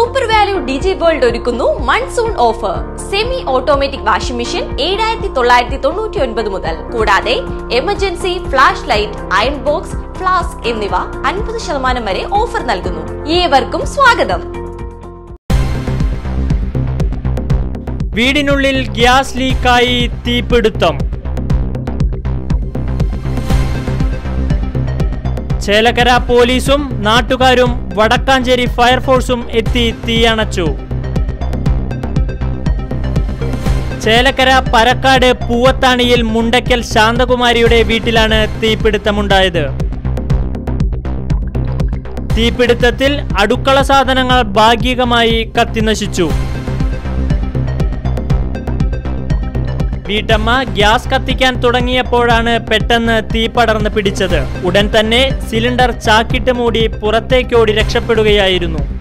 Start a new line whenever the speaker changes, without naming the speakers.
super value digi world ഒരുക്കുന്നു monsoon offer semi automatic washing machine ഏഴായിരത്തി തൊള്ളായിരത്തി തൊണ്ണൂറ്റി ഒൻപത് മുതൽ കൂടാതെ emergency flash light iron box flask എന്നിവ അൻപത് ശതമാനം വരെ ഓഫർ നൽകുന്നു ഏവർക്കും സ്വാഗതം
വീടിനുള്ളിൽ ഗ്യാസ് ലീക്കായി തീപിടുത്തം ചേലക്കര പോലീസും നാട്ടുകാരും വടക്കാഞ്ചേരി ഫയർഫോഴ്സും എത്തി തീയണച്ചു ചേലക്കര പരക്കാട് പൂവത്താണിയിൽ മുണ്ടയ്ക്കൽ ശാന്തകുമാരിയുടെ വീട്ടിലാണ് തീപിടുത്തമുണ്ടായത് തീപിടുത്തത്തിൽ അടുക്കള സാധനങ്ങൾ ഭാഗികമായി കത്തിനശിച്ചു വീട്ടമ്മ ഗ്യാസ് കത്തിക്കാൻ തുടങ്ങിയപ്പോഴാണ് പെട്ടെന്ന് തീ പടർന്ന് പിടിച്ചത് ഉടൻ തന്നെ സിലിണ്ടർ ചാക്കിട്ട് മൂടി പുറത്തേക്കോടി രക്ഷപ്പെടുകയായിരുന്നു